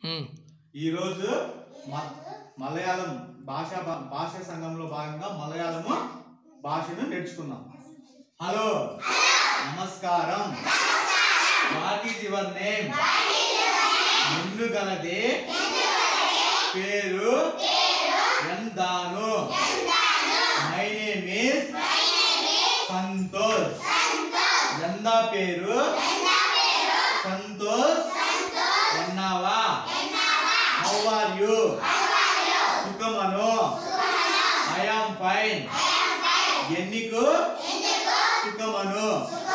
ఉమ్. ఈరోజు మ- మలయాళం భాష భాష సంఘంలో భాగంగా మలయాళము భాషను నేర్చుకుందాం హలో నమస్కారం వాట్ ఈజ్ యువర్ నేమ్ ముందుగలది పేరు ఎందాను మై నేమ్ ఇస్ సంతోష్ ఎందా పేరు సంతోష్ ఎన్నావా హౌ ఆర్ యు సుఖమను ఐ ఆమ్ ఫైన్ ఎన్నికు సుఖమను